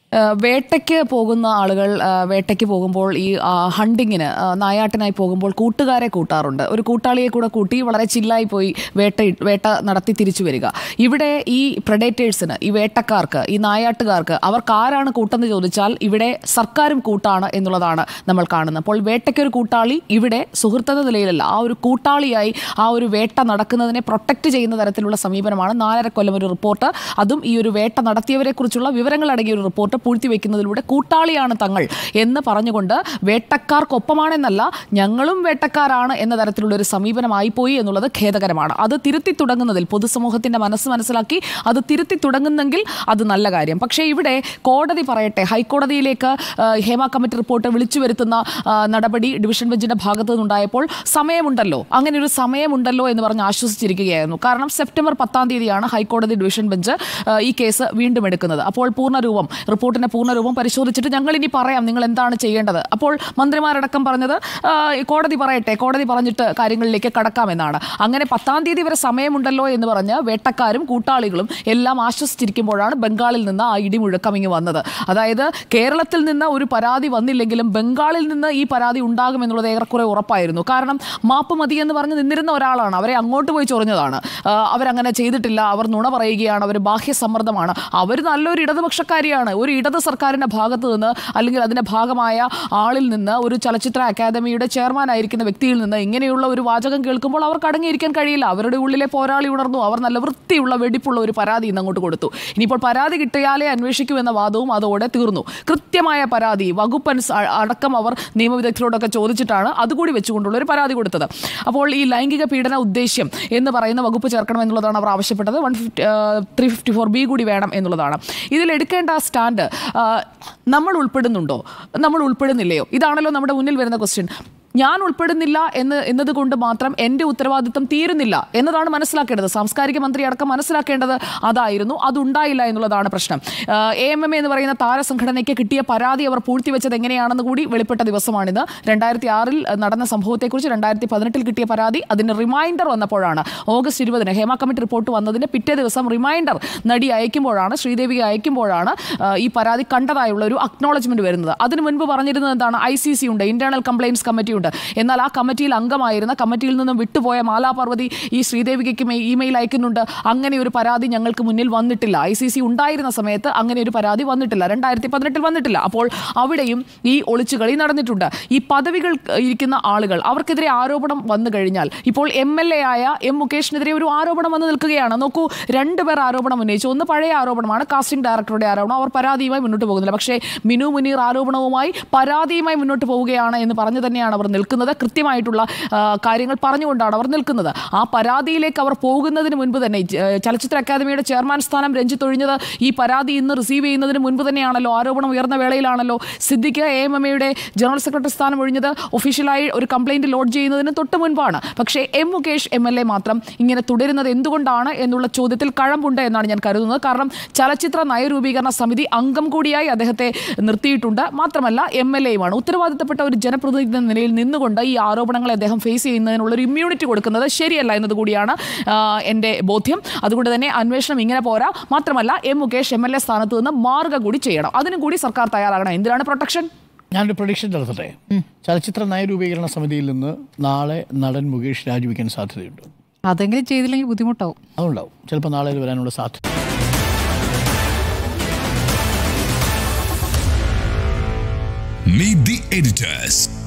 ആ, വേട്ടയ്ക്ക് പോകുന്ന ആളുകൾ ആ, വേട്ടയ്ക്ക് പോകുമ്പോൾ ഈ ആ, ഹണ്ടിങ്ങിന് ആ, നായാട്ടിനായി പോകുമ്പോൾ കൂട്ടുകാരെ കൂട്ടാറുണ്ട് ഒരു കൂട്ടാളിയെ കൂടെ കൂട്ടി വളരെ ചില്ലായി പോയി വേട്ട വേട്ട നടത്തി തിരിച്ചു വരിക ഇവിടെ ഈ പ്രഡേറ്റേഴ്സിന് ഈ വേട്ടക്കാർക്ക് ഈ നായാട്ടുകാർക്ക് അവർക്ക് ആരാണ് കൂട്ടെന്ന് ചോദിച്ചാൽ ഇവിടെ സർക്കാരും കൂട്ടാണ് എന്നുള്ളതാണ് നമ്മൾ കാണുന്നത് അപ്പോൾ വേട്ടയ്ക്കൊരു കൂട്ടാളി ഇവിടെ സുഹൃത്തെന്ന നിലയിലല്ല ആ ഒരു കൂട്ടാളിയായി ആ ഒരു വേട്ട നടക്കുന്നതിനെ പ്രൊട്ടക്റ്റ് ചെയ്യുന്ന തരത്തിലുള്ള സമീപനമാണ് നാലര കൊല്ലം ഒരു റിപ്പോർട്ട് അതും ഈ ഒരു വേട്ട നടത്തിയവരെ കുറിച്ചുള്ള വിവരങ്ങൾ അടങ്ങിയ ഒരു റിപ്പോർട്ട് പൂഴ്ത്തിവെക്കുന്നതിലൂടെ കൂട്ടാളിയാണ് തങ്ങൾ എന്ന് പറഞ്ഞുകൊണ്ട് വേട്ടക്കാർക്കൊപ്പമാണെന്നല്ല ഞങ്ങളും വേട്ടക്കാരാണ് എന്ന തരത്തിലുള്ള ഒരു സമീപനമായി പോയി എന്നുള്ളത് ഖേദകരമാണ് അത് തിരുത്തി തുടങ്ങുന്നതിൽ പൊതുസമൂഹത്തിന്റെ മനസ്സ് മനസ്സിലാക്കി അത് തിരുത്തി തുടങ്ങുന്നെങ്കിൽ അത് നല്ല കാര്യം പക്ഷേ ഇവിടെ കോടതി പറയട്ടെ ഹൈക്കോടതിയിലേക്ക് ആ, ഹേമ കമ്മിറ്റി റിപ്പോർട്ട് വിളിച്ചു വരുത്തുന്ന ആ, നടപടി ഡിവിഷൻ ബെഞ്ചിന്റെ ഭാഗത്തു നിന്നുണ്ടായപ്പോൾ സമയമുണ്ടല്ലോ അങ്ങനെ ഒരു സമയമുണ്ടല്ലോ എന്ന് പറഞ്ഞ് ആശ്വസിച്ചിരിക്കുകയായിരുന്നു കാരണം സെപ്റ്റംബർ പത്താം തീയതിയാണ് ഹൈക്കോടതി ഡിവിഷൻ ബെഞ്ച് ആ, ഈ കേസ് വീണ്ടും എടുക്കുന്നത് അപ്പോൾ പൂർണ്ണരൂപം റിപ്പോർട്ടിന്റെ പൂർണ്ണരൂപം പരിശോധിച്ചിട്ട് ഞങ്ങൾ ഇനി പറയാം നിങ്ങൾ എന്താണ് ചെയ്യേണ്ടത് അപ്പോൾ മന്ത്രിമാരടക്കം പറഞ്ഞത് ആ, ഈ കോടതി പറയട്ടെ കോടതി പറഞ്ഞിട്ട് കാര്യങ്ങളിലേക്ക് കടക്കാമെന്നാണ് അങ്ങനെ പത്താം തീയതി വരെ സമയമുണ്ടല്ലോ എന്ന് പറഞ്ഞ് വേട്ടക്കാരും കൂട്ടാളികളും എല്ലാം ആശ്വസിച്ചിരിക്കുമ്പോഴാണ് ബംഗാളിൽ നിന്ന് ആ ഇടിമുഴക്കം ഇങ്ങ് വന്നത് അതായത് കേരളത്തിൽ നിന്ന് ഒരു പരാതി വന്നില്ലെങ്കിലും ബംഗാളിൽ നിന്ന് ഈ പരാതി ഉണ്ടാകുമെന്നുള്ളത് ഏറെക്കുറെ ഉറപ്പായിരുന്നു കാരണം മാപ്പ് മതി എന്ന് പറഞ്ഞ് നിന്നിരുന്ന ഒരാളാണ് അവരെ അങ്ങോട്ട് പോയി ചൊറിഞ്ഞതാണ് ആ, അവരങ്ങനെ ചെയ്തിട്ടില്ല അവർ നുണ പറയുകയാണ് അവർ ബാഹ്യ സമ്മർദ്ദമാണ് അവർ നല്ലൊരു ഇടതുപക്ഷക്കാരിയാണ് ഒരു ഇടത് സർക്കാരിൻ്റെ ഭാഗത്ത് നിന്ന് അല്ലെങ്കിൽ അതിൻ്റെ ഭാഗമായ ആളിൽ നിന്ന് ഒരു ചലച്ചിത്ര അക്കാദമിയുടെ ചെയർമാൻ ആയിരിക്കുന്ന വ്യക്തിയിൽ നിന്ന് ഇങ്ങനെയുള്ള ഒരു വാചകം കേൾക്കുമ്പോൾ അവർക്ക് അടങ്ങിയിരിക്കാൻ കഴിയില്ല അവരുടെ ഉള്ളിലെ പോരാളി ഉണർന്നു അവർ നല്ല വൃത്തിയുള്ള വെടിപ്പുള്ള ഒരു പരാതി ഇന്ന് അങ്ങോട്ട് കൊടുത്തു ഇനിയിപ്പോൾ പരാതി കിട്ടിയാലേ അന്വേഷിക്കൂ എന്ന വാദവും അതോടെ തീർന്നു കൃത്യമായ പരാതി വകുപ്പ് അനുസ- അ- അടക്കം അവർ നിയമവിദഗ്ധരോടൊക്കെ ചോദിച്ചിട്ടാണ് അതുകൂടി വെച്ചുകൊണ്ടുള്ള ഒരു പരാതി കൊടുത്തത് അപ്പോൾ ഈ ലൈംഗിക പീഡന ഉദ്ദേശ്യം എന്ന് പറയുന്ന വകുപ്പ് ചേർക്കണം എന്നുള്ളതാണ് അവർ ആവശ്യപ്പെട്ടത് one fifty three fifty four B കൂടി വേണം എന്നുള്ളതാണ് ഇതിൽ എടുക്കേണ്ട ആ സ്റ്റാൻഡ് ആ, നമ്മൾ ഉൾപ്പെടുന്നുണ്ടോ നമ്മൾ ഉൾപ്പെടുന്നില്ലയോ ഇതാണല്ലോ നമ്മുടെ മുന്നിൽ വരുന്ന ക്വസ്റ്റ്യൻ ഞാൻ ഉൾപ്പെടുന്നില്ല എന്ന് എന്നതുകൊണ്ട് മാത്രം എൻ്റെ ഉത്തരവാദിത്തം തീരുന്നില്ല എന്നതാണ് മനസ്സിലാക്കേണ്ടത് സാംസ്കാരിക മന്ത്രി അടക്കം മനസ്സിലാക്കേണ്ടത് അതായിരുന്നു അതുണ്ടായില്ല എന്നുള്ളതാണ് പ്രശ്നം എ എം എം എന്ന് പറയുന്ന താരസംഘടനയ്ക്ക് കിട്ടിയ പരാതി അവർ പൂഴ്ത്തിവെച്ചത് എങ്ങനെയാണെന്ന് കൂടി വെളിപ്പെട്ട ദിവസമാണിത് രണ്ടായിരത്തി ആറിൽ നടന്ന സംഭവത്തെക്കുറിച്ച് രണ്ടായിരത്തി പതിനെട്ടിൽ കിട്ടിയ പരാതി അതിന് റിമൈൻഡർ വന്നപ്പോഴാണ് ഓഗസ്റ്റ് ഇരുപതിന് ഹേമ കമ്മിറ്റി റിപ്പോർട്ട് വന്നതിന് പിറ്റേ ദിവസം റിമൈൻഡർ നടി അയക്കുമ്പോഴാണ് ശ്രീദേവിയെ അയക്കുമ്പോഴാണ് ആ, ഈ പരാതി കണ്ടതായുള്ള ഒരു അക്നോളജ്മെന്റ് വരുന്നത് അതിനു മുൻപ് പറഞ്ഞിരുന്നത് എന്താണ് ഐ സി സി ഉണ്ട് ഇന്റേണൽ കംപ്ലയിൻസ് കമ്മിറ്റി ഉണ്ട് എന്നാൽ ആ കമ്മിറ്റിയിൽ അംഗമായിരുന്ന കമ്മിറ്റിയിൽ നിന്നും വിട്ടുപോയ മാലാ പാർവതി ഈ ശ്രീദേവിക്ക് മെ- ഇമെയിൽ അയക്കുന്നുണ്ട് അങ്ങനെ ഒരു പരാതി ഞങ്ങൾക്ക് മുന്നിൽ വന്നിട്ടില്ല ഐ സി സി ഉണ്ടായിരുന്ന സമയത്ത് അങ്ങനെ ഒരു പരാതി വന്നിട്ടില്ല രണ്ടായിരത്തി പതിനെട്ടിൽ വന്നിട്ടില്ല അപ്പോൾ അവിടെയും ഈ ഒളിച്ചുകളി നടന്നിട്ടുണ്ട് ഈ പദവികൾ ഇരിക്കുന്ന ആളുകൾ അവർക്കെതിരെ ആരോപണം വന്നു കഴിഞ്ഞാൽ ഇപ്പോൾ എം എൽ എ ആയ എം മുകേഷിനെതിരെ ഒരു ആരോപണം വന്ന് നിൽക്കുകയാണ് നോക്കൂ രണ്ടുപേർ ആരോപണം ഉന്നയിച്ചു ഒന്ന് പഴയ ആരോപണമാണ് കാസ്റ്റിംഗ് ഡയറക്ടറുടെ ആരോപണം അവർ പരാതിയുമായി മുന്നോട്ട് പോകുന്നില്ല പക്ഷേ മിനു മുനീർ ആരോപണവുമായി പരാതിയുമായി മുന്നോട്ട് പോവുകയാണ് എന്ന് പറഞ്ഞു തന്നെയാണ് അവർ നിൽക്കുന്നത് കൃത്യമായിട്ടുള്ള ആ, കാര്യങ്ങൾ പറഞ്ഞുകൊണ്ടാണ് അവർ നിൽക്കുന്നത് ആ പരാതിയിലേക്ക് അവർ പോകുന്നതിന് മുൻപ് തന്നെ ജ- ചലച്ചിത്ര അക്കാദമിയുടെ ചെയർമാൻ സ്ഥാനം രഞ്ജിത്ത് ഒഴിഞ്ഞത് ഈ പരാതി ഇന്ന് റിസീവ് ചെയ്യുന്നതിന് മുൻപ് തന്നെയാണല്ലോ ആരോപണം ഉയർന്ന വേളയിലാണല്ലോ സിദ്ദിഖ് എ എം എമ്മയുടെ ജനറൽ സെക്രട്ടറി സ്ഥാനം ഒഴിഞ്ഞത് ഒഫീഷ്യലായി ഒരു കംപ്ലൈന്റ് ലോഡ് ചെയ്യുന്നതിന് തൊട്ട് മുൻപാണ് പക്ഷേ M Mukesh M L A മാത്രം ഇങ്ങനെ തുടരുന്നത് എന്തുകൊണ്ടാണ് എന്നുള്ള ചോദ്യത്തിൽ കഴമ്പുണ്ട് എന്നാണ് ഞാൻ കരുതുന്നത് കാരണം ചലച്ചിത്ര നയരൂപീകരണ സമിതി അംഗം കൂടിയായി അദ്ദേഹത്തെ നിർത്തിയിട്ടുണ്ട് മാത്രമല്ല എം എൽ എയുമാണ് ഉത്തരവാദിത്തപ്പെട്ട ഒരു ജനപ്രതിനിധി എന്ന നിലയിൽ നിന്നുകൊണ്ട് ഈ ആരോപണങ്ങളെ അദ്ദേഹം ഫേസ് ചെയ്യുന്നതിനുള്ള ഒരു ഇമ്മ്യൂണിറ്റി കൊടുക്കുന്നത് ശരിയല്ല എന്നത് കൂടിയാണ് ആ, എൻ്റെ ബോധ്യം അതുകൊണ്ട് തന്നെ അന്വേഷണം ഇങ്ങനെ പോരാ മാത്രമല്ല M Mukesh M L A സ്ഥാനത്ത് നിന്ന് മാറുക കൂടി ചെയ്യണം അതിനും കൂടി സർക്കാർ തയ്യാറാകണം എന്തിനാണ് പ്രൊട്ടക്ഷൻ ഞാനൊരു പ്രൊഡിക്ഷൻ നടത്തട്ടെ ചലച്ചിത്ര നയരൂപീകരണ സമിതിയിൽ നിന്ന് നാളെ നടൻ മുകേഷ് രാജിവെക്കാൻ സാധ്യതയുണ്ട് അതെങ്കിലും ചെയ്തില്ലെങ്കിൽ ബുദ്ധിമുട്ടാവും അതുണ്ടാവും ചിലപ്പോൾ നാളെ ഇത് വരാനുള്ള സാധ്യത Meet the editors.